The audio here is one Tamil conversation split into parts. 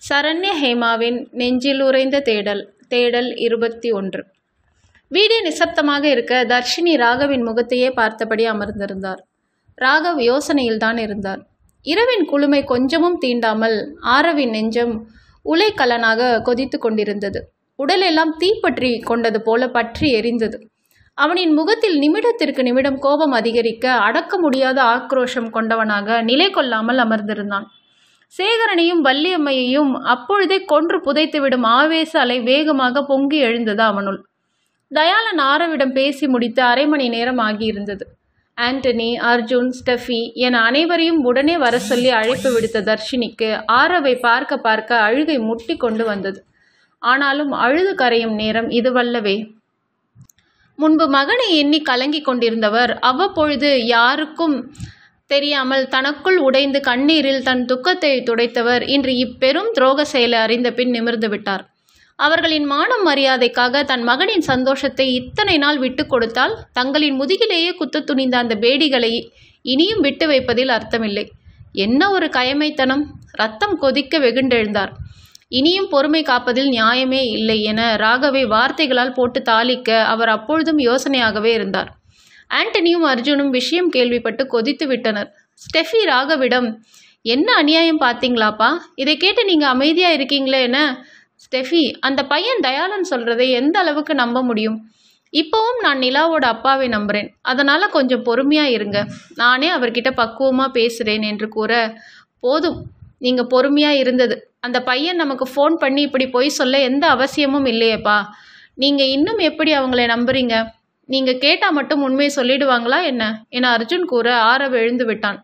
சரண்ய ஹேமாவின் நெஞ்சில் உறைந்த தேடல் தேடல் இருபத்தி ஒன்று வீடே நிசப்தமாக இருக்க தர்ஷினி ராகவின் முகத்தையே பார்த்தபடி அமர்ந்திருந்தார் ராகவ் யோசனையில்தான் இருந்தார் இரவின் குளுமை கொஞ்சமும் தீண்டாமல் ஆரவின் நெஞ்சம் உலைக்கலனாக கொதித்து கொண்டிருந்தது உடலெல்லாம் தீப்பற்றி கொண்டது போல பற்றி எரிந்தது அவனின் முகத்தில் நிமிடத்திற்கு நிமிடம் கோபம் அதிகரிக்க அடக்க முடியாத ஆக்ரோஷம் கொண்டவனாக நிலை கொள்ளாமல் அமர்ந்திருந்தான் சேகரனையும் வள்ளியம்மையையும் அப்பொழுதே கொன்று புதைத்துவிடும் ஆவேச அலை வேகமாக பொங்கி எழுந்தது அவனுள் தயாளன் ஆரவிடம் பேசி முடித்து அரை மணி நேரம் ஆகியிருந்தது ஆண்டனி அர்ஜுன் ஸ்டெஃபி என அனைவரையும் உடனே வர சொல்லி அழைப்பு விடுத்த தர்ஷினிக்கு ஆரவை பார்க்க பார்க்க அழுகை முட்டி கொண்டு வந்தது ஆனாலும் அழுது கரையும் நேரம் இதுவல்லவே முன்பு மகனை எண்ணி கலங்கிக் கொண்டிருந்தவர் அவ்வப்பொழுது யாருக்கும் தெரியாமல் தனக்குள் உடைந்து கண்ணீரில் தன் துக்கத்தை துடைத்தவர் இன்று இப்பெரும் துரோக செயலை அறிந்த பின் நிமிர்ந்து விட்டார் அவர்களின் மானம் மரியாதைக்காக தன் மகனின் சந்தோஷத்தை இத்தனை நாள் விட்டு கொடுத்தால் தங்களின் முதுகிலேயே குத்து துணிந்த அந்த பேடிகளை இனியும் விட்டு வைப்பதில் அர்த்தமில்லை என்ன ஒரு கயமைத்தனம் ரத்தம் கொதிக்க வெகுண்டெழுந்தார் இனியும் பொறுமை காப்பதில் நியாயமே இல்லை என ராகவை வார்த்தைகளால் போட்டு தாளிக்க அவர் அப்பொழுதும் யோசனையாகவே இருந்தார் ஆண்டனியும் அர்ஜுனும் விஷயம் கேள்விப்பட்டு கொதித்து விட்டனர் ஸ்டெஃபி ராகவிடம் என்ன அநியாயம் பார்த்தீங்களாப்பா இதை கேட்டு நீங்கள் அமைதியாக இருக்கீங்களே என்ன ஸ்டெஃபி அந்த பையன் தயாளன் சொல்கிறதை எந்த அளவுக்கு நம்ப முடியும் இப்போவும் நான் நிலாவோட அப்பாவை நம்புகிறேன் அதனால் கொஞ்சம் பொறுமையாக இருங்க நானே அவர்கிட்ட பக்குவமாக பேசுகிறேன் என்று கூற போதும் நீங்கள் பொறுமையாக இருந்தது அந்த பையன் நமக்கு ஃபோன் பண்ணி இப்படி பொய் சொல்ல எந்த அவசியமும் இல்லையேப்பா நீங்கள் இன்னும் எப்படி அவங்கள நம்புறீங்க நீங்கள் கேட்டால் மட்டும் உண்மையை சொல்லிடுவாங்களா என்ன என அர்ஜுன் கூற ஆரவ் எழுந்து விட்டான்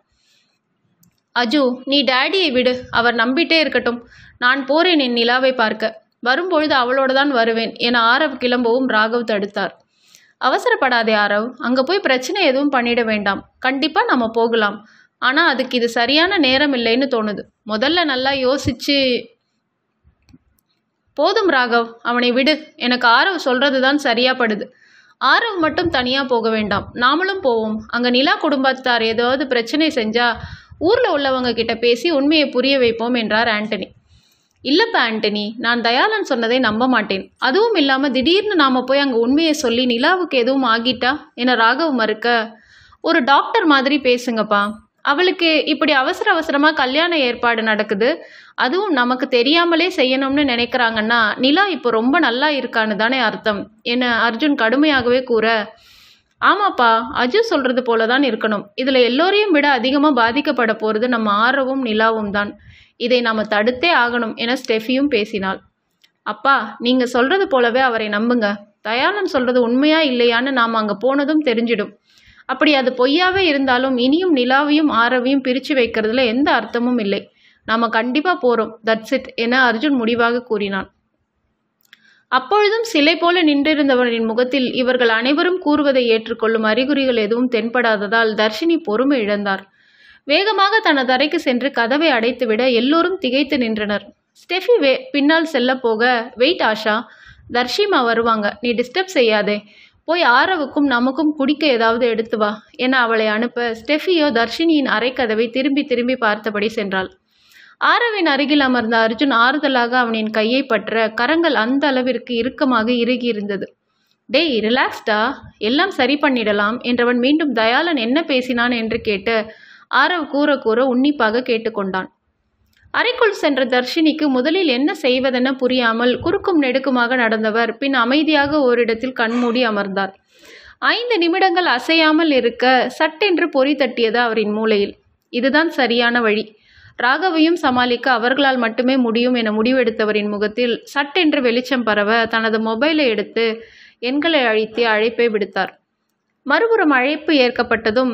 அஜு நீ டேடியை விடு அவர் நம்பிட்டே இருக்கட்டும் நான் போறேன் என் நிலாவை பார்க்க வரும்பொழுது அவளோட தான் வருவேன் என ஆரவ் கிளம்பவும் ராகவ் தடுத்தார் அவசரப்படாதே ஆரவ் அங்கே போய் பிரச்சனை எதுவும் பண்ணிட வேண்டாம் கண்டிப்பாக நம்ம போகலாம் ஆனால் அதுக்கு இது சரியான நேரம் இல்லைன்னு தோணுது முதல்ல நல்லா யோசிச்சு போதும் ராகவ் அவனை விடு எனக்கு ஆரவ் சொல்கிறது தான் சரியா படுது ஆரவ் மட்டும் தனியாக போக வேண்டாம் நாமளும் போவோம் அங்கே நிலா குடும்பத்தார் ஏதாவது பிரச்சனை செஞ்சால் ஊரில் உள்ளவங்க கிட்ட பேசி உண்மையை புரிய வைப்போம் என்றார் ஆண்டனி இல்லைப்பா ஆண்டனி நான் தயாளன் சொன்னதை நம்ப மாட்டேன் அதுவும் இல்லாமல் திடீர்னு நாம் போய் அங்கே உண்மையை சொல்லி நிலாவுக்கு எதுவும் ஆகிட்டா என ராகவ் மறுக்க ஒரு டாக்டர் மாதிரி பேசுங்கப்பா அவளுக்கு இப்படி அவசர அவசரமாக கல்யாண ஏற்பாடு நடக்குது அதுவும் நமக்கு தெரியாமலே செய்யணும்னு நினைக்கிறாங்கன்னா நிலா இப்போ ரொம்ப நல்லா இருக்கான்னு தானே அர்த்தம் என அர்ஜுன் கடுமையாகவே கூற ஆமாப்பா அஜு சொல்கிறது போல தான் இருக்கணும் இதில் எல்லோரையும் விட அதிகமாக பாதிக்கப்பட போகிறது நம்ம ஆரவும் நிலாவும் தான் இதை நாம் தடுத்தே ஆகணும் என ஸ்டெஃபியும் பேசினாள் அப்பா நீங்கள் சொல்கிறது போலவே அவரை நம்புங்க தயாளன் சொல்கிறது உண்மையா இல்லையான்னு நாம் அங்கே போனதும் தெரிஞ்சிடும் அப்படி அது பொய்யாவே இருந்தாலும் இனியும் நிலாவையும் ஆரவையும் பிரித்து வைக்கிறதுல எந்த அர்த்தமும் இல்லை நாம் கண்டிப்பாக போகிறோம் தட்ஸ் இட் என அர்ஜுன் முடிவாக கூறினான் அப்பொழுதும் சிலை போல நின்றிருந்தவரின் முகத்தில் இவர்கள் அனைவரும் கூறுவதை ஏற்றுக்கொள்ளும் அறிகுறிகள் எதுவும் தென்படாததால் தர்ஷினி பொறுமை இழந்தார் வேகமாக தனது அறைக்கு சென்று கதவை அடைத்துவிட எல்லோரும் திகைத்து நின்றனர் ஸ்டெஃபி வே பின்னால் செல்ல போக வெயிட் ஆஷா தர்ஷிமா வருவாங்க நீ டிஸ்டர்ப் செய்யாதே போய் ஆரவுக்கும் நமக்கும் குடிக்க ஏதாவது எடுத்து வா என அவளை அனுப்ப ஸ்டெஃபியோ தர்ஷினியின் அறைக்கதவை திரும்பி திரும்பி பார்த்தபடி சென்றாள் ஆரவின் அருகில் அமர்ந்த அர்ஜுன் ஆறுதலாக அவனின் கையை பற்ற கரங்கள் அந்த அளவிற்கு இறுக்கமாக இறுகி இருந்தது டேய் ரிலாக்ஸ்டா எல்லாம் சரி பண்ணிடலாம் என்றவன் மீண்டும் தயாளன் என்ன பேசினான் என்று கேட்டு ஆரவ் கூற கூற உன்னிப்பாக கேட்டுக்கொண்டான் அறைக்குள் சென்ற தர்ஷினிக்கு முதலில் என்ன செய்வதென புரியாமல் குறுக்கும் நெடுக்குமாக நடந்தவர் பின் அமைதியாக ஓரிடத்தில் கண்மூடி அமர்ந்தார் ஐந்து நிமிடங்கள் அசையாமல் இருக்க சட்டென்று பொறி தட்டியது அவரின் மூளையில் இதுதான் சரியான வழி ராகவையும் சமாளிக்க அவர்களால் மட்டுமே முடியும் என முடிவெடுத்தவரின் முகத்தில் சட்டென்று வெளிச்சம் பரவ தனது மொபைலை எடுத்து எண்களை அழித்து அழைப்பை விடுத்தார் மறுபுறம் அழைப்பு ஏற்கப்பட்டதும்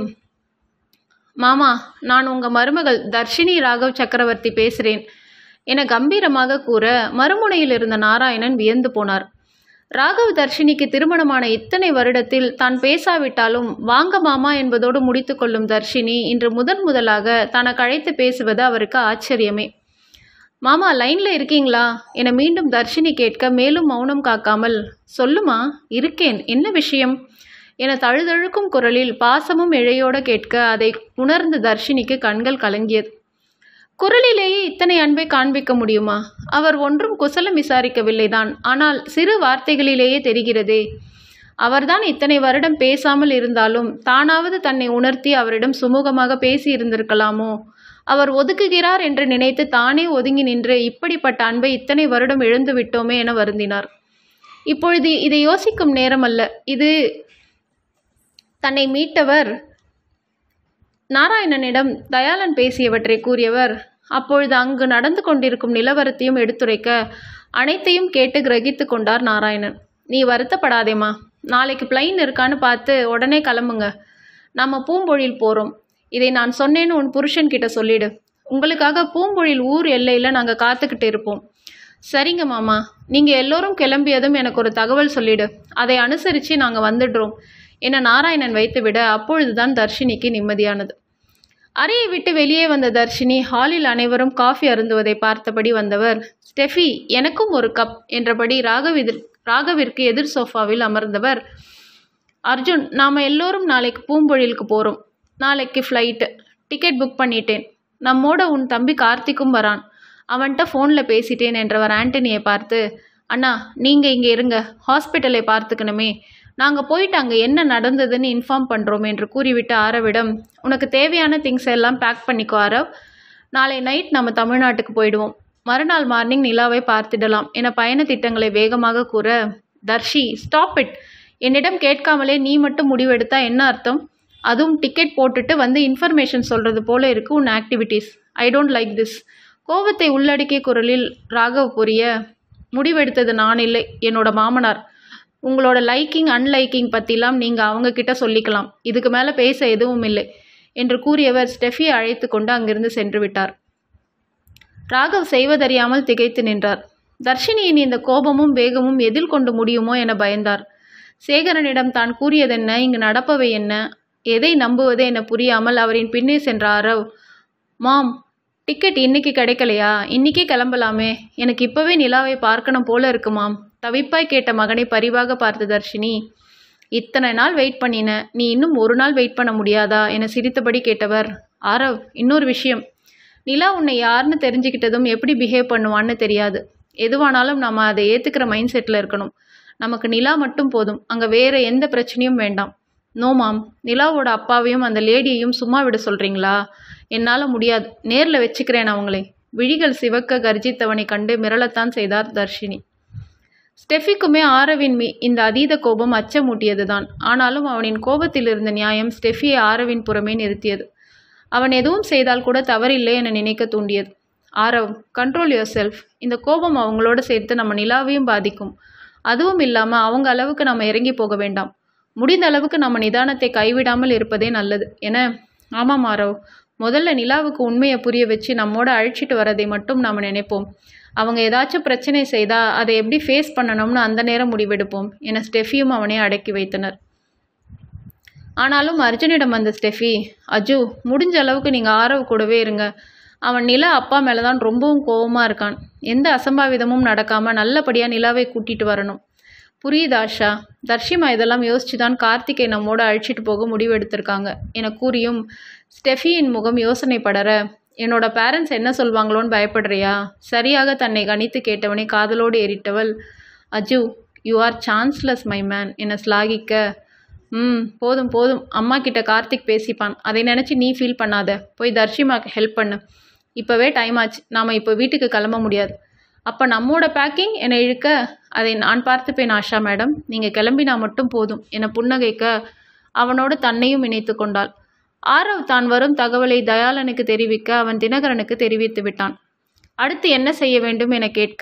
மாமா நான் உங்கள் மருமகள் தர்ஷினி ராகவ் சக்கரவர்த்தி பேசுகிறேன் என கம்பீரமாக கூற மறுமுனையில் இருந்த நாராயணன் வியந்து போனார் ராகவ் தர்ஷினிக்கு திருமணமான இத்தனை வருடத்தில் தான் பேசாவிட்டாலும் வாங்க மாமா என்பதோடு முடித்து கொள்ளும் தர்ஷினி இன்று முதன் முதலாக தனக்கு அழைத்து பேசுவது அவருக்கு ஆச்சரியமே மாமா லைனில் இருக்கீங்களா என மீண்டும் தர்ஷினி கேட்க மேலும் மௌனம் காக்காமல் சொல்லுமா இருக்கேன் என்ன விஷயம் என தழுதழுக்கும் குரலில் பாசமும் இழையோட கேட்க அதை உணர்ந்த தர்ஷினிக்கு கண்கள் கலங்கியது குரலிலேயே இத்தனை அன்பை காண்பிக்க முடியுமா அவர் ஒன்றும் குசலம் விசாரிக்கவில்லைதான் ஆனால் சிறு வார்த்தைகளிலேயே தெரிகிறதே அவர்தான் இத்தனை வருடம் பேசாமல் இருந்தாலும் தானாவது தன்னை உணர்த்தி அவரிடம் சுமூகமாக பேசி இருந்திருக்கலாமோ அவர் ஒதுக்குகிறார் என்று நினைத்து தானே ஒதுங்கி நின்று இப்படிப்பட்ட அன்பை இத்தனை வருடம் இழந்து விட்டோமே என வருந்தினார் இப்பொழுது இதை யோசிக்கும் நேரம் அல்ல இது தன்னை மீட்டவர் நாராயணனிடம் தயாளன் பேசியவற்றை கூறியவர் அப்பொழுது அங்கு நடந்து கொண்டிருக்கும் நிலவரத்தையும் எடுத்துரைக்க அனைத்தையும் கேட்டு கிரகித்து கொண்டார் நாராயணன் நீ வருத்தப்படாதேம்மா நாளைக்கு பிளைன் இருக்கான்னு பார்த்து உடனே கிளம்புங்க நம்ம பூம்பொழில் போகிறோம் இதை நான் சொன்னேன்னு உன் புருஷன் கிட்ட சொல்லிடு உங்களுக்காக பூம்பொழில் ஊர் எல்லையில் நாங்கள் காத்துக்கிட்டு இருப்போம் சரிங்க மாமா நீங்கள் எல்லோரும் கிளம்பியதும் எனக்கு ஒரு தகவல் சொல்லிடு அதை அனுசரித்து நாங்கள் வந்துடுறோம் என நாராயணன் வைத்துவிட அப்பொழுதுதான் தர்ஷினிக்கு நிம்மதியானது அறையை விட்டு வெளியே வந்த தர்ஷினி ஹாலில் அனைவரும் காஃபி அருந்துவதை பார்த்தபடி வந்தவர் ஸ்டெஃபி எனக்கும் ஒரு கப் என்றபடி ராகவிதிர் ராகவிற்கு எதிர் சோஃபாவில் அமர்ந்தவர் அர்ஜுன் நாம் எல்லோரும் நாளைக்கு பூம்பொழிலுக்கு போகிறோம் நாளைக்கு ஃப்ளைட்டு டிக்கெட் புக் பண்ணிட்டேன் நம்மோட உன் தம்பி கார்த்திக்கும் வரான் அவன்கிட்ட ஃபோனில் பேசிட்டேன் என்றவர் ஆண்டனியை பார்த்து அண்ணா நீங்கள் இங்கே இருங்க ஹாஸ்பிட்டலை பார்த்துக்கணுமே நாங்கள் போயிட்டு அங்கே என்ன நடந்ததுன்னு இன்ஃபார்ம் பண்ணுறோம் என்று கூறிவிட்டு ஆரவிடம் உனக்கு தேவையான திங்ஸ் எல்லாம் பேக் பண்ணிக்கோ ஆரவ் நாளை நைட் நம்ம தமிழ்நாட்டுக்கு போயிடுவோம் மறுநாள் மார்னிங் நிலாவை பார்த்திடலாம் என பயண திட்டங்களை வேகமாக கூற தர்ஷி ஸ்டாப் இட் என்னிடம் கேட்காமலே நீ மட்டும் முடிவெடுத்தா என்ன அர்த்தம் அதுவும் டிக்கெட் போட்டுட்டு வந்து இன்ஃபர்மேஷன் சொல்கிறது போல இருக்கு உன் activities I don't like this கோபத்தை உள்ளடக்கிய குரலில் ராகவ் புரிய முடிவெடுத்தது நான் இல்லை என்னோட மாமனார் உங்களோட லைக்கிங் அன்லைக்கிங் பற்றிலாம் நீங்கள் அவங்கக்கிட்ட சொல்லிக்கலாம் இதுக்கு மேலே பேச எதுவும் இல்லை என்று கூறியவர் ஸ்டெஃபியை அழைத்து கொண்டு அங்கிருந்து சென்று விட்டார் ராகவ் செய்வதறியாமல் திகைத்து நின்றார் தர்ஷினியின் இந்த கோபமும் வேகமும் எதில் கொண்டு முடியுமோ என பயந்தார் சேகரனிடம் தான் கூறியதென்ன இங்கு நடப்பவை என்ன எதை நம்புவது என புரியாமல் அவரின் பின்னே சென்ற அரவ் மாம் டிக்கெட் இன்னைக்கு கிடைக்கலையா இன்னைக்கே கிளம்பலாமே எனக்கு இப்போவே நிலாவை பார்க்கணும் போல இருக்கு மாம் தவிப்பாய் கேட்ட மகனை பரிவாக பார்த்த தர்ஷினி இத்தனை நாள் வெயிட் பண்ணின நீ இன்னும் ஒரு நாள் வெயிட் பண்ண முடியாதா என சிரித்தபடி கேட்டவர் ஆரவ் இன்னொரு விஷயம் நிலா உன்னை யாருன்னு தெரிஞ்சுக்கிட்டதும் எப்படி பிஹேவ் பண்ணுவான்னு தெரியாது எதுவானாலும் நம்ம அதை ஏற்றுக்கிற மைண்ட் செட்டில் இருக்கணும் நமக்கு நிலா மட்டும் போதும் அங்கே வேறு எந்த பிரச்சனையும் வேண்டாம் நோ மாம் நிலாவோட அப்பாவையும் அந்த லேடியையும் சும்மா விட சொல்கிறீங்களா என்னால் முடியாது நேரில் வச்சுக்கிறேன் அவங்களை விழிகள் சிவக்க கர்ஜித்தவனை கண்டு மிரளத்தான் செய்தார் தர்ஷினி ஸ்டெஃபிக்குமே ஆரவின் மீ இந்த அதீத கோபம் அச்சமூட்டியதுதான் ஆனாலும் அவனின் கோபத்தில் இருந்த நியாயம் ஸ்டெஃபியை ஆரவின் புறமே நிறுத்தியது அவன் எதுவும் செய்தால் கூட தவறில்லை என நினைக்க தூண்டியது ஆரவ் கண்ட்ரோல் யுவர் செல்ஃப் இந்த கோபம் அவங்களோட சேர்த்து நம்ம நிலாவையும் பாதிக்கும் அதுவும் இல்லாமல் அவங்க அளவுக்கு நம்ம இறங்கி போக வேண்டாம் முடிந்த அளவுக்கு நம்ம நிதானத்தை கைவிடாமல் இருப்பதே நல்லது என ஆமாம் ஆரவ் முதல்ல நிலாவுக்கு உண்மையை புரிய வச்சு நம்மோட அழைச்சிட்டு வரதை மட்டும் நாம் நினைப்போம் அவங்க ஏதாச்சும் பிரச்சனை செய்தால் அதை எப்படி ஃபேஸ் பண்ணணும்னு அந்த நேரம் முடிவெடுப்போம் என ஸ்டெஃபியும் அவனை அடக்கி வைத்தனர் ஆனாலும் அர்ஜுனிடம் வந்த ஸ்டெஃபி அஜு முடிஞ்ச அளவுக்கு நீங்கள் ஆரவ் கூடவே இருங்க அவன் நிலா அப்பா மேலே தான் ரொம்பவும் கோவமாக இருக்கான் எந்த அசம்பாவிதமும் நடக்காமல் நல்லபடியாக நிலாவை கூட்டிகிட்டு வரணும் புரியுது ஆஷா தர்ஷிமா இதெல்லாம் யோசிச்சு தான் கார்த்திகை நம்மோட அழைச்சிட்டு போக முடிவெடுத்திருக்காங்க என கூறியும் ஸ்டெஃபியின் முகம் யோசனை படர என்னோட பேரண்ட்ஸ் என்ன சொல்வாங்களோன்னு பயப்படுறியா சரியாக தன்னை கணித்து கேட்டவனை காதலோடு ஏறிட்டவள் Aju you are chanceless my man என ஸ்லாகிக்க ம் போதும் போதும் அம்மா கிட்ட கார்த்திக் பேசிப்பான் அதை நினச்சி நீ ஃபீல் பண்ணாத போய் தர்ஷிமாக்கு ஹெல்ப் பண்ணு இப்போவே டைம் ஆச்சு நாம் இப்போ வீட்டுக்கு கிளம்ப முடியாது அப்போ நம்மோட பேக்கிங் என்னை இழுக்க அதை நான் பார்த்துப்பேன் ஆஷா மேடம் நீங்கள் கிளம்பினா மட்டும் போதும் என புன்னகைக்க அவனோடு தன்னையும் இணைத்து கொண்டாள் ஆரவ் தான் வரும் தகவலை தயாளனுக்கு தெரிவிக்க அவன் தினகரனுக்கு தெரிவித்து விட்டான் அடுத்து என்ன செய்ய வேண்டும் என கேட்க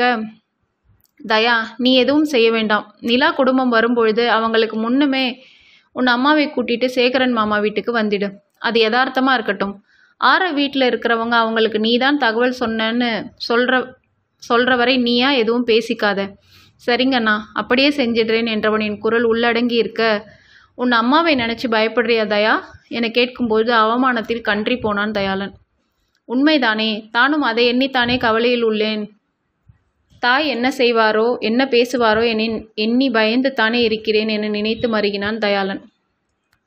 தயா நீ எதுவும் செய்ய வேண்டாம் நிலா குடும்பம் வரும்பொழுது அவங்களுக்கு முன்னமே உன் அம்மாவை கூட்டிட்டு சேகரன் மாமா வீட்டுக்கு வந்துடு அது யதார்த்தமாக இருக்கட்டும் ஆர வீட்டில் இருக்கிறவங்க அவங்களுக்கு நீ தான் தகவல் சொன்னேன்னு சொல்கிற சொல்கிற வரை நீயா எதுவும் பேசிக்காத சரிங்கண்ணா அப்படியே செஞ்சிடுறேன் என்றவனின் குரல் உள்ளடங்கி இருக்க உன் அம்மாவை நினச்சி பயப்படுறியா தயா என கேட்கும்போது அவமானத்தில் கன்றி போனான் தயாளன் உண்மைதானே தானும் அதை எண்ணித்தானே கவலையில் உள்ளேன் தாய் என்ன செய்வாரோ என்ன பேசுவாரோ என எண்ணி பயந்து தானே இருக்கிறேன் என நினைத்து மருகினான் தயாளன்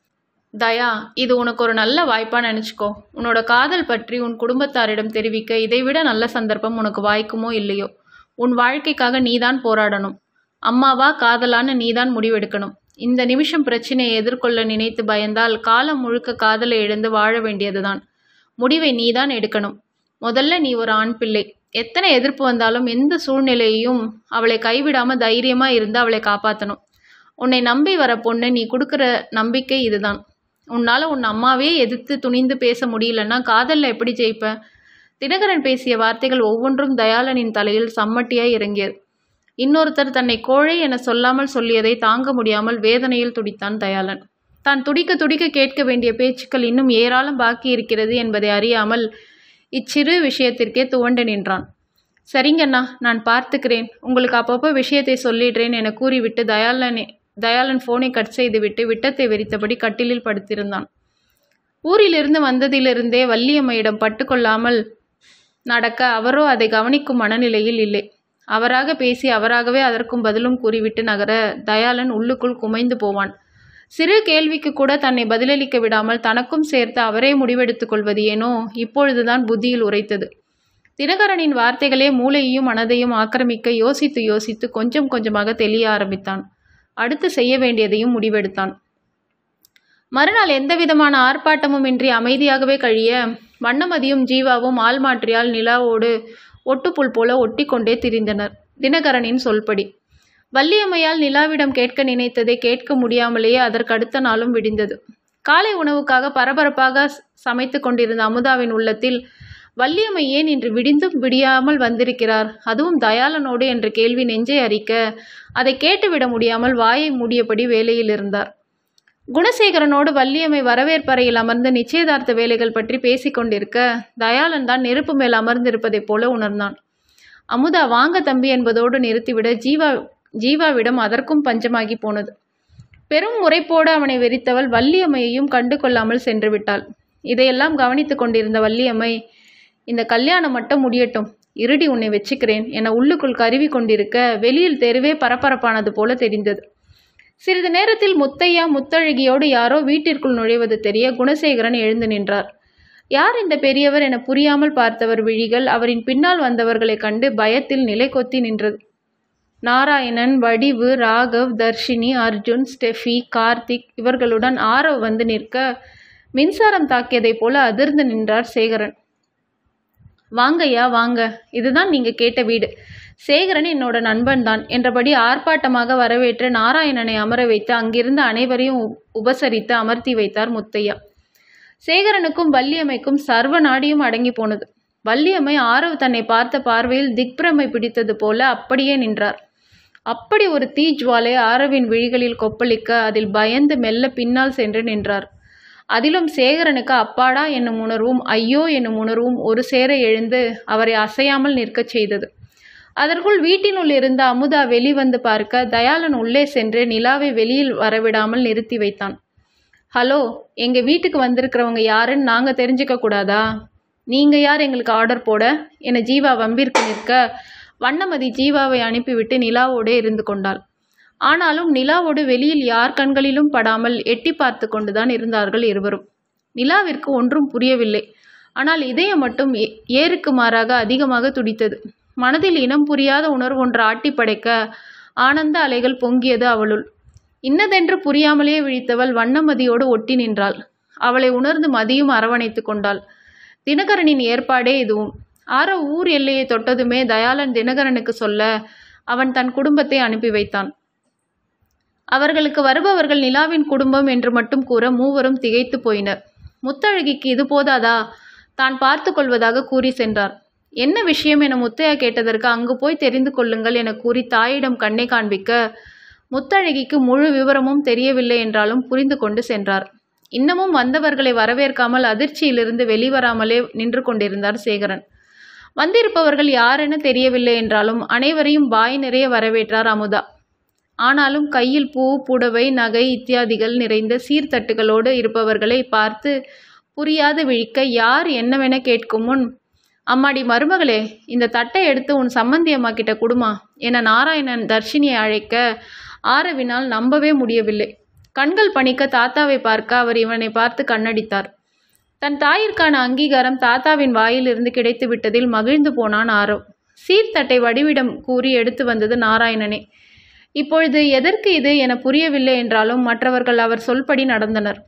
தயா இது உனக்கு ஒரு நல்ல வாய்ப்பா நினச்சிக்கோ உன்னோட காதல் பற்றி உன் குடும்பத்தாரிடம் தெரிவிக்க இதைவிட நல்ல சந்தர்ப்பம் உனக்கு வாய்க்குமோ இல்லையோ உன் வாழ்க்கைக்காக நீதான் போராடணும் அம்மாவா காதலான்னு நீதான் முடிவெடுக்கணும் இந்த நிமிஷம் பிரச்சனையை எதிர்கொள்ள நினைத்து பயந்தால் காலம் முழுக்க காதலை இழந்து வாழ வேண்டியதுதான் முடிவை நீதான் எடுக்கணும் முதல்ல நீ ஒரு ஆண் பிள்ளை எத்தனை எதிர்ப்பு வந்தாலும் எந்த சூழ்நிலையையும் அவளை கைவிடாம தைரியமா இருந்து அவளை காப்பாற்றணும் உன்னை நம்பி வர பொண்ணு நீ கொடுக்குற நம்பிக்கை இதுதான் உன்னால உன் அம்மாவே எதிர்த்து துணிந்து பேச முடியலன்னா காதல்ல எப்படி ஜெயிப்ப தினகரன் பேசிய வார்த்தைகள் ஒவ்வொன்றும் தயாளனின் தலையில் சம்மட்டியாய் இறங்கியது இன்னொருத்தர் தன்னை கோழை என சொல்லாமல் சொல்லியதை தாங்க முடியாமல் வேதனையில் துடித்தான் தயாளன் தான் துடிக்க துடிக்க கேட்க வேண்டிய பேச்சுக்கள் இன்னும் ஏராளம் பாக்கி இருக்கிறது என்பதை அறியாமல் இச்சிறு விஷயத்திற்கே துவண்டு நின்றான் சரிங்கண்ணா நான் பார்த்துக்கிறேன் உங்களுக்கு அப்பப்போ விஷயத்தை சொல்லிடுறேன் என கூறிவிட்டு தயாளனே தயாளன் ஃபோனை கட் செய்துவிட்டு விட்டத்தை வெறித்தபடி கட்டிலில் படுத்திருந்தான் ஊரிலிருந்து வந்ததிலிருந்தே வள்ளியம்மையிடம் பட்டுக்கொள்ளாமல் நடக்க அவரோ அதை கவனிக்கும் மனநிலையில் இல்லை அவராக பேசி அவராகவே அதற்கும் பதிலும் கூறிவிட்டு நகர தயாளன் உள்ளுக்குள் குமைந்து போவான் சிறு கேள்விக்கு கூட தன்னை பதிலளிக்க விடாமல் தனக்கும் சேர்த்து அவரே முடிவெடுத்துக் கொள்வது ஏனோ இப்பொழுதுதான் புத்தியில் உரைத்தது தினகரனின் வார்த்தைகளே மூளையையும் மனதையும் ஆக்கிரமிக்க யோசித்து யோசித்து கொஞ்சம் கொஞ்சமாக தெளிய ஆரம்பித்தான் அடுத்து செய்ய வேண்டியதையும் முடிவெடுத்தான் மறுநாள் எந்தவிதமான ஆர்ப்பாட்டமும் இன்றி அமைதியாகவே கழிய வண்ணமதியும் ஜீவாவும் ஆள் மாற்றியால் நிலாவோடு ஒட்டுப்புல் போல ஒட்டி கொண்டே திரிந்தனர் தினகரனின் சொல்படி வள்ளியம்மையால் நிலாவிடம் கேட்க நினைத்ததை கேட்க முடியாமலேயே அதற்கு அடுத்த நாளும் விடிந்தது காலை உணவுக்காக பரபரப்பாக சமைத்து கொண்டிருந்த அமுதாவின் உள்ளத்தில் வள்ளியம்மை ஏன் இன்று விடிந்தும் விடியாமல் வந்திருக்கிறார் அதுவும் தயாளனோடு என்ற கேள்வி நெஞ்சை அரிக்க அதை கேட்டுவிட முடியாமல் வாயை மூடியபடி வேலையில் இருந்தார் குணசேகரனோடு வள்ளியம்மை வரவேற்பறையில் அமர்ந்து நிச்சயதார்த்த வேலைகள் பற்றி பேசிக் கொண்டிருக்க தயாளன் தான் நெருப்பு மேல் அமர்ந்திருப்பதைப் போல உணர்ந்தான் அமுதா வாங்க தம்பி என்பதோடு நிறுத்திவிட ஜீவா ஜீவாவிடம் அதற்கும் பஞ்சமாகி போனது பெரும் முறைப்போடு அவனை வெறித்தவள் வள்ளியம்மையையும் கண்டு கொள்ளாமல் சென்று விட்டாள் இதையெல்லாம் கவனித்துக் கொண்டிருந்த வள்ளியம்மை இந்த கல்யாணம் மட்டும் முடியட்டும் இருடி உன்னை வச்சுக்கிறேன் என உள்ளுக்குள் கருவி கொண்டிருக்க வெளியில் தெருவே பரபரப்பானது போல தெரிந்தது சிறிது நேரத்தில் முத்தையா முத்தழகியோடு யாரோ வீட்டிற்குள் நுழைவது தெரிய குணசேகரன் எழுந்து நின்றார் யார் இந்த பெரியவர் என புரியாமல் பார்த்தவர் விழிகள் அவரின் பின்னால் வந்தவர்களைக் கண்டு பயத்தில் நிலை கொத்தி நின்றது நாராயணன் வடிவு ராகவ் தர்ஷினி அர்ஜுன் ஸ்டெஃபி கார்த்திக் இவர்களுடன் ஆரவ் வந்து நிற்க மின்சாரம் தாக்கியதைப் போல அதிர்ந்து நின்றார் சேகரன் வாங்கய்யா வாங்க இதுதான் நீங்க கேட்ட வீடு சேகரன் என்னோட நண்பன் தான் என்றபடி ஆர்ப்பாட்டமாக வரவேற்று நாராயணனை அமர வைத்து அங்கிருந்த அனைவரையும் உ- உபசரித்து அமர்த்தி வைத்தார் முத்தையா சேகரனுக்கும் வள்ளியம்மைக்கும் சர்வ நாடியும் அடங்கி போனது வள்ளியம்மை ஆரவ் தன்னை பார்த்த பார்வையில் திக்பிரமை பிடித்தது போல அப்படியே நின்றார் அப்படி ஒரு தீஜ்வாலை ஆரவின் விழிகளில் கொப்பளிக்க அதில் பயந்து மெல்ல பின்னால் சென்று நின்றார் அதிலும் சேகரனுக்கு அப்பாடா என்னும் உணர்வும் ஐயோ என்னும் உணர்வும் ஒரு சேர எழுந்து அவரை அசையாமல் நிற்கச் செய்தது அதற்குள் வீட்டினுள் இருந்த அமுதா வெளிவந்து பார்க்க தயாளன் உள்ளே சென்று நிலாவை வெளியில் வரவிடாமல் நிறுத்தி வைத்தான் ஹலோ எங்கள் வீட்டுக்கு வந்திருக்கிறவங்க யாருன்னு நாங்கள் தெரிஞ்சுக்க கூடாதா நீங்கள் யார் எங்களுக்கு ஆர்டர் போட என ஜீவா வம்பிற்கு நிற்க வண்ணமதி ஜீவாவை அனுப்பிவிட்டு நிலாவோடே இருந்து கொண்டாள் ஆனாலும் நிலாவோடு வெளியில் யார் கண்களிலும் படாமல் எட்டி பார்த்து கொண்டுதான் இருந்தார்கள் இருவரும் நிலாவிற்கு ஒன்றும் புரியவில்லை ஆனால் இதயம் மட்டும் ஏ- ஏருக்கு மாறாக அதிகமாக துடித்தது மனதில் இனம் புரியாத உணர்வு ஒன்று ஆட்டி படைக்க ஆனந்த அலைகள் பொங்கியது அவளுள் இன்னதென்று புரியாமலே விழித்தவள் வண்ணமதியோடு ஒட்டி நின்றாள் அவளை உணர்ந்து மதியும் அரவணைத்து கொண்டாள் தினகரனின் ஏற்பாடே இதுவும் ஆரோ ஊர் எல்லையை தொட்டதுமே தயாளன் தினகரனுக்கு சொல்ல அவன் தன் குடும்பத்தை அனுப்பி வைத்தான் அவர்களுக்கு வருபவர்கள் நிலாவின் குடும்பம் என்று மட்டும் கூற மூவரும் திகைத்து போயினர் முத்தழகிக்கு இது போதாதா தான் பார்த்து கொள்வதாக கூறி சென்றார் என்ன விஷயம் என முத்தையா கேட்டதற்கு அங்கு போய் தெரிந்து கொள்ளுங்கள் என கூறி தாயிடம் கண்ணை காண்பிக்க முத்தழகிக்கு முழு விவரமும் தெரியவில்லை என்றாலும் புரிந்து கொண்டு சென்றார் இன்னமும் வந்தவர்களை வரவேற்காமல் அதிர்ச்சியிலிருந்து வெளிவராமலே நின்று கொண்டிருந்தார் சேகரன் வந்திருப்பவர்கள் யாரென தெரியவில்லை என்றாலும் அனைவரையும் வாய் நிறைய வரவேற்றார் அமுதா ஆனாலும் கையில் பூ புடவை நகை இத்தியாதிகள் நிறைந்த சீர்தட்டுகளோடு இருப்பவர்களை பார்த்து புரியாது விழிக்க யார் என்னவென கேட்கும் முன் அம்மாடி மருமகளே இந்த தட்டை எடுத்து உன் சம்மந்தி அம்மா கிட்ட குடுமா என நாராயணன் தர்ஷினியை அழைக்க ஆரவினால் நம்பவே முடியவில்லை கண்கள் பணிக்க தாத்தாவை பார்க்க அவர் இவனை பார்த்து கண்ணடித்தார் தன் தாயிற்கான அங்கீகாரம் தாத்தாவின் வாயிலிருந்து கிடைத்து விட்டதில் மகிழ்ந்து போனான் ஆரவ் சீர்தட்டை வடிவிடம் கூறி எடுத்து வந்தது நாராயணனே இப்பொழுது எதற்கு இது என புரியவில்லை என்றாலும் மற்றவர்கள் அவர் சொல்படி நடந்தனர்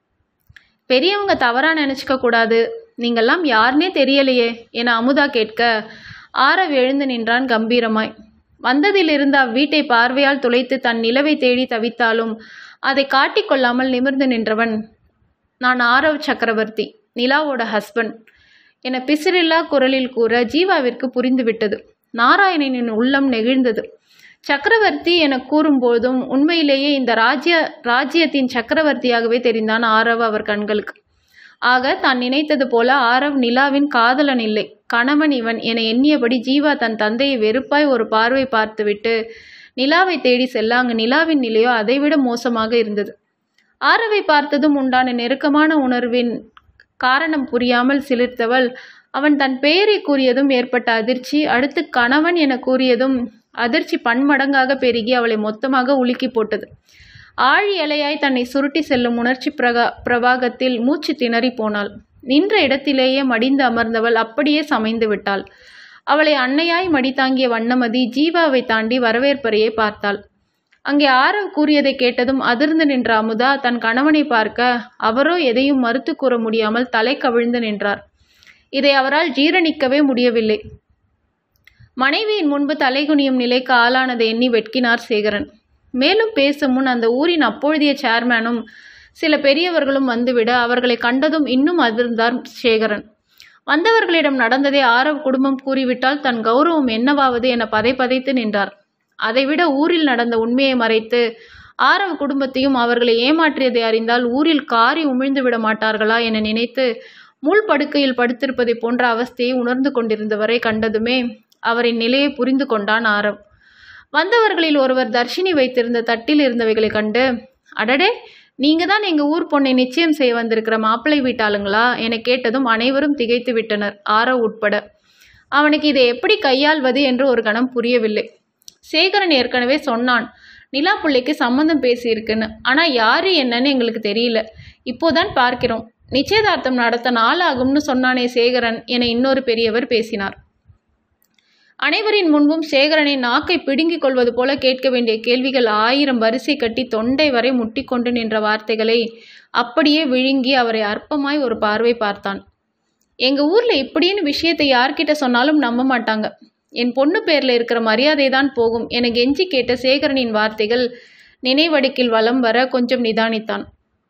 பெரியவங்க தவறா நினைச்சுக்க கூடாது நீங்கெல்லாம் யாருனே தெரியலையே என அமுதா கேட்க ஆரவ் எழுந்து நின்றான் கம்பீரமாய் வந்ததிலிருந்து அவ்வீட்டை பார்வையால் துளைத்து தன் நிலவை தேடி தவித்தாலும் அதை காட்டிக்கொள்ளாமல் நிமிர்ந்து நின்றவன் நான் ஆரவ் சக்கரவர்த்தி நிலாவோட ஹஸ்பண்ட் என பிசிறில்லா குரலில் கூற ஜீவாவிற்கு புரிந்துவிட்டது நாராயணனின் உள்ளம் நெகிழ்ந்தது சக்கரவர்த்தி என கூறும்போதும் உண்மையிலேயே இந்த ராஜ்ய ராஜ்யத்தின் சக்கரவர்த்தியாகவே தெரிந்தான் ஆரவ் அவர் கண்களுக்கு ஆக தான் நினைத்தது போல ஆரவ் நிலாவின் காதலன் இல்லை கணவன் இவன் என எண்ணியபடி ஜீவா தன் தந்தையை வெறுப்பாய் ஒரு பார்வை பார்த்துவிட்டு நிலாவை தேடி செல்ல அங்கு நிலாவின் நிலையோ அதைவிட மோசமாக இருந்தது ஆரவை பார்த்ததும் உண்டான நெருக்கமான உணர்வின் காரணம் புரியாமல் சிலிர்த்தவள் அவன் தன் பெயரை கூறியதும் ஏற்பட்ட அதிர்ச்சி அடுத்து கணவன் என கூறியதும் அதிர்ச்சி பன்மடங்காக பெருகி அவளை மொத்தமாக உலுக்கி போட்டது ஆழி அலையாய் தன்னை சுருட்டி செல்லும் உணர்ச்சி பிரகா பிரவாகத்தில் மூச்சு திணறி போனாள் நின்ற இடத்திலேயே மடிந்து அமர்ந்தவள் அப்படியே சமைந்து விட்டாள் அவளை அன்னையாய் மடித்தாங்கிய வண்ணமதி ஜீவாவை தாண்டி வரவேற்பறையை பார்த்தாள் அங்கே ஆரவ் கூறியதை கேட்டதும் அதிர்ந்து நின்ற அமுதா தன் கணவனை பார்க்க அவரோ எதையும் மறுத்து கூற முடியாமல் தலை கவிழ்ந்து நின்றார் இதை அவரால் ஜீரணிக்கவே முடியவில்லை மனைவியின் முன்பு தலைகுனியும் நிலைக்கு ஆளானதை எண்ணி வெட்கினார் சேகரன் மேலும் பேசும் முன் அந்த ஊரின் அப்பொழுதைய சேர்மேனும் சில பெரியவர்களும் வந்துவிட அவர்களை கண்டதும் இன்னும் அதிர்ந்தார் சேகரன் வந்தவர்களிடம் நடந்ததை ஆரவ் குடும்பம் கூறிவிட்டால் தன் கௌரவம் என்னவாவது என பதை பதைத்து நின்றார் அதைவிட ஊரில் நடந்த உண்மையை மறைத்து ஆரவ் குடும்பத்தையும் அவர்களை ஏமாற்றியதை அறிந்தால் ஊரில் காரி உமிழ்ந்து விட மாட்டார்களா என நினைத்து முள் படுக்கையில் படுத்திருப்பதை போன்ற அவஸ்தையை உணர்ந்து கொண்டிருந்தவரை கண்டதுமே அவரின் நிலையை புரிந்து கொண்டான் ஆரவ் வந்தவர்களில் ஒருவர் தர்ஷினி வைத்திருந்த தட்டில் இருந்தவைகளை கண்டு அடடே நீங்க தான் எங்க ஊர் பொண்ணை நிச்சயம் செய்ய வந்திருக்கிற மாப்பிள்ளை வீட்டாளுங்களா என கேட்டதும் அனைவரும் திகைத்து விட்டனர் ஆரவ் உட்பட அவனுக்கு இதை எப்படி கையாள்வது என்று ஒரு கணம் புரியவில்லை சேகரன் ஏற்கனவே சொன்னான் நிலா பிள்ளைக்கு சம்மந்தம் பேசியிருக்குன்னு ஆனால் யாரு என்னன்னு எங்களுக்கு தெரியல இப்போதான் பார்க்கிறோம் நிச்சயதார்த்தம் நடத்த நாளாகும்னு சொன்னானே சேகரன் என இன்னொரு பெரியவர் பேசினார் அனைவரின் முன்பும் சேகரனை நாக்கை பிடுங்கிக் கொள்வது போல கேட்க வேண்டிய கேள்விகள் ஆயிரம் வரிசை கட்டி தொண்டை வரை முட்டிக்கொண்டு நின்ற வார்த்தைகளை அப்படியே விழுங்கி அவரை அற்பமாய் ஒரு பார்வை பார்த்தான் எங்க ஊர்ல இப்படின்னு விஷயத்தை யார்கிட்ட சொன்னாலும் நம்ப மாட்டாங்க என் பொண்ணு பேர்ல இருக்கிற மரியாதை தான் போகும் என கெஞ்சி கேட்ட சேகரனின் வார்த்தைகள் நினைவடுக்கில் வலம் வர கொஞ்சம் நிதானித்தான்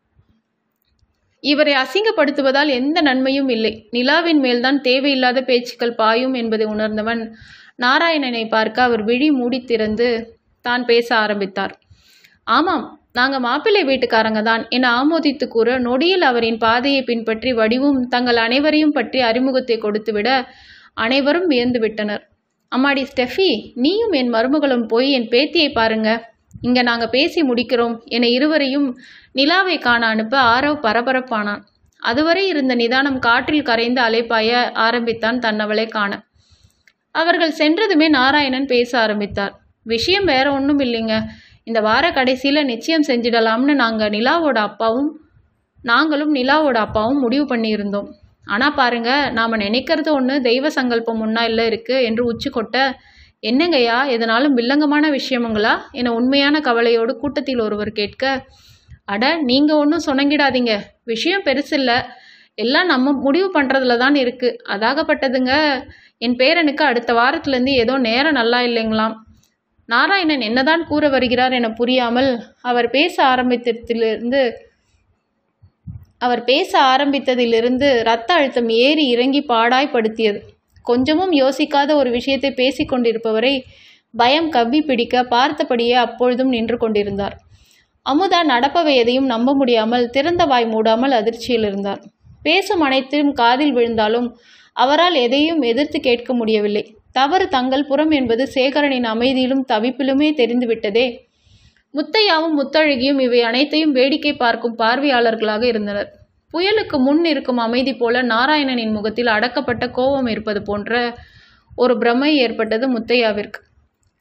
இவரை அசிங்கப்படுத்துவதால் எந்த நன்மையும் இல்லை நிலாவின் மேல்தான் தேவையில்லாத பேச்சுக்கள் பாயும் என்பதை உணர்ந்தவன் நாராயணனை பார்க்க அவர் விழி மூடி திறந்து தான் பேச ஆரம்பித்தார் ஆமாம் நாங்க மாப்பிள்ளை வீட்டுக்காரங்க தான் என ஆமோதித்து கூற நொடியில் அவரின் பாதையை பின்பற்றி வடிவும் தங்கள் அனைவரையும் பற்றி அறிமுகத்தை கொடுத்துவிட அனைவரும் வியந்து விட்டனர் அம்மாடி ஸ்டெஃபி நீயும் என் மருமகளும் போய் என் பேத்தியை பாருங்க இங்க நாங்க பேசி முடிக்கிறோம் என இருவரையும் நிலாவை காண அனுப்ப ஆரவ் பரபரப்பானான் அதுவரை இருந்த நிதானம் காற்றில் கரைந்து அலைப்பாய ஆரம்பித்தான் தன்னவளை காண அவர்கள் சென்றதுமே நாராயணன் பேச ஆரம்பித்தார் விஷயம் வேற ஒன்றும் இல்லைங்க இந்த வார கடைசியில் நிச்சயம் செஞ்சிடலாம்னு நாங்கள் நிலாவோட அப்பாவும் நாங்களும் நிலாவோட அப்பாவும் முடிவு பண்ணியிருந்தோம் ஆனால் பாருங்க நாம் நினைக்கிறது ஒன்று தெய்வ சங்கல்பம் ஒன்றா இல்லை இருக்குது என்று உச்சி கொட்ட என்னங்கய்யா எதனாலும் வில்லங்கமான விஷயமுங்களா என உண்மையான கவலையோடு கூட்டத்தில் ஒருவர் கேட்க அட நீங்கள் ஒன்றும் சொன்னங்கிடாதீங்க விஷயம் பெருசில்ல எல்லாம் நம்ம முடிவு பண்ணுறதுல தான் இருக்குது அதாகப்பட்டதுங்க என் பேரனுக்கு அடுத்த வாரத்துலேருந்து ஏதோ நேரம் நல்லா இல்லைங்களாம் நாராயணன் என்னதான் கூற வருகிறார் என புரியாமல் அவர் பேச ஆரம்பித்ததிலிருந்து அவர் பேச ஆரம்பித்ததிலிருந்து இரத்த அழுத்தம் ஏறி இறங்கி பாடாய் படுத்தியது கொஞ்சமும் யோசிக்காத ஒரு விஷயத்தை பேசிக் கொண்டிருப்பவரை பயம் கவ்வி பிடிக்க பார்த்தபடியே அப்பொழுதும் நின்று கொண்டிருந்தார் அமுதா நடப்பவை எதையும் நம்ப முடியாமல் திறந்த வாய் மூடாமல் அதிர்ச்சியில் இருந்தார் பேசும் அனைத்தும் காதில் விழுந்தாலும் அவரால் எதையும் எதிர்த்து கேட்க முடியவில்லை தவறு தங்கள் புறம் என்பது சேகரனின் அமைதியிலும் தவிப்பிலுமே தெரிந்துவிட்டதே முத்தையாவும் முத்தழகியும் இவை அனைத்தையும் வேடிக்கை பார்க்கும் பார்வையாளர்களாக இருந்தனர் புயலுக்கு முன் இருக்கும் அமைதி போல நாராயணனின் முகத்தில் அடக்கப்பட்ட கோபம் இருப்பது போன்ற ஒரு பிரமை ஏற்பட்டது முத்தையாவிற்கு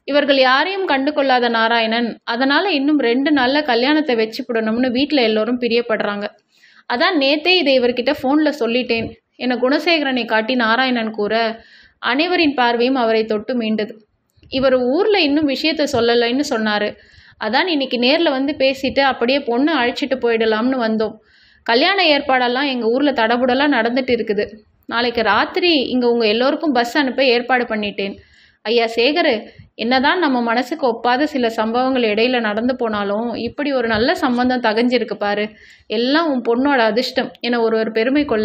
இவர்கள் யாரையும் கண்டு கொள்ளாத நாராயணன் அதனால் இன்னும் ரெண்டு நாளில் கல்யாணத்தை வச்சுப்பிடணும்னு வீட்டில் எல்லோரும் பிரியப்படுறாங்க அதான் நேத்தே இதை இவர்கிட்ட ஃபோனில் சொல்லிட்டேன் என குணசேகரனை காட்டி நாராயணன் கூற அனைவரின் பார்வையும் அவரை தொட்டு மீண்டது இவர் ஊரில் இன்னும் விஷயத்த சொல்லலைன்னு சொன்னார் அதான் இன்னைக்கு நேரில் வந்து பேசிட்டு அப்படியே பொண்ணு அழைச்சிட்டு போயிடலாம்னு வந்தோம் கல்யாண ஏற்பாடெல்லாம் எங்கள் ஊரில் தடபுடலாம் நடந்துட்டு இருக்குது நாளைக்கு ராத்திரி இங்கே உங்கள் எல்லோருக்கும் பஸ் அனுப்ப ஏற்பாடு பண்ணிட்டேன் ஐயா சேகர் என்னதான் நம்ம மனசுக்கு ஒப்பாத சில சம்பவங்கள் இடையில நடந்து போனாலும் இப்படி ஒரு நல்ல சம்பந்தம் தகஞ்சிருக்கு பாரு எல்லாம் உன் பொண்ணோட அதிர்ஷ்டம் என ஒருவர் பெருமை கொள்ள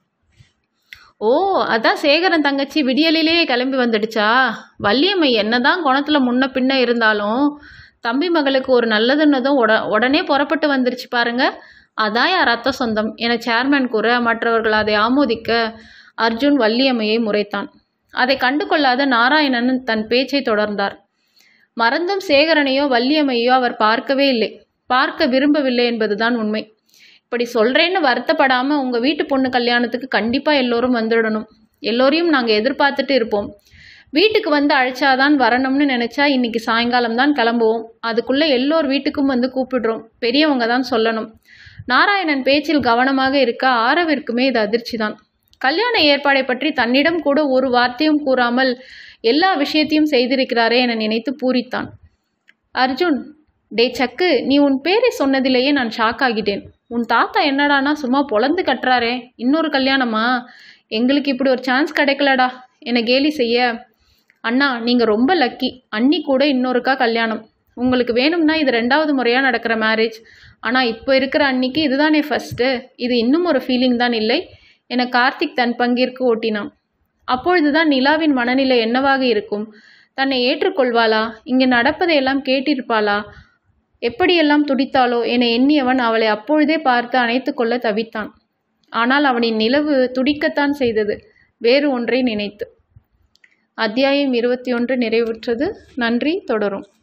ஓ அதான் சேகரன் தங்கச்சி விடியலிலேயே கிளம்பி வந்துடுச்சா வள்ளியம்மை என்னதான் குணத்துல முன்ன பின்ன இருந்தாலும் தம்பி மகளுக்கு ஒரு நல்லதுன்னதும் உட உடனே புறப்பட்டு வந்துருச்சு பாருங்க அதான் யார் ரத்த சொந்தம் என சேர்மேன் கூற மற்றவர்கள் அதை ஆமோதிக்க அர்ஜுன் வள்ளியம்மையை முறைத்தான் அதை கண்டு கொள்ளாத நாராயணன் தன் பேச்சை தொடர்ந்தார் மறந்தும் சேகரனையோ வள்ளியம்மையோ அவர் பார்க்கவே இல்லை பார்க்க விரும்பவில்லை என்பதுதான் உண்மை இப்படி சொல்கிறேன்னு வருத்தப்படாமல் உங்கள் வீட்டு பொண்ணு கல்யாணத்துக்கு கண்டிப்பாக எல்லோரும் வந்துடணும் எல்லோரையும் நாங்கள் எதிர்பார்த்துட்டு இருப்போம் வீட்டுக்கு வந்து அழைச்சாதான் வரணும்னு நினச்சா இன்னைக்கு சாயங்காலம் தான் கிளம்புவோம் அதுக்குள்ளே எல்லோர் வீட்டுக்கும் வந்து கூப்பிடுறோம் பெரியவங்க தான் சொல்லணும் நாராயணன் பேச்சில் கவனமாக இருக்க ஆரவிற்குமே இது அதிர்ச்சி தான் கல்யாண ஏற்பாடை பற்றி தன்னிடம் கூட ஒரு வார்த்தையும் கூறாமல் எல்லா விஷயத்தையும் செய்திருக்கிறாரே என நினைத்து பூரித்தான் அர்ஜுன் டே சக்கு நீ உன் பேரை சொன்னதிலேயே நான் ஷாக் ஆகிட்டேன் உன் தாத்தா என்னடானா சும்மா பொழந்து கட்டுறாரே இன்னொரு கல்யாணமா எங்களுக்கு இப்படி ஒரு சான்ஸ் கிடைக்கலடா என கேலி செய்ய அண்ணா நீங்கள் ரொம்ப லக்கி அண்ணி கூட இன்னொருக்கா கல்யாணம் உங்களுக்கு வேணும்னா இது ரெண்டாவது முறையாக நடக்கிற மேரேஜ் ஆனால் இப்போ இருக்கிற அன்னிக்கு இதுதானே ஃபஸ்ட்டு இது இன்னும் ஒரு ஃபீலிங் தான் இல்லை என கார்த்திக் தன் பங்கிற்கு ஓட்டினான் அப்பொழுதுதான் நிலாவின் மனநிலை என்னவாக இருக்கும் தன்னை ஏற்றுக்கொள்வாளா இங்கே நடப்பதையெல்லாம் கேட்டிருப்பாளா எப்படியெல்லாம் துடித்தாளோ என எண்ணியவன் அவளை அப்பொழுதே பார்த்து அணைத்து கொள்ள தவித்தான் ஆனால் அவனின் நிலவு துடிக்கத்தான் செய்தது வேறு ஒன்றை நினைத்து அத்தியாயம் இருபத்தி ஒன்று நிறைவுற்றது நன்றி தொடரும்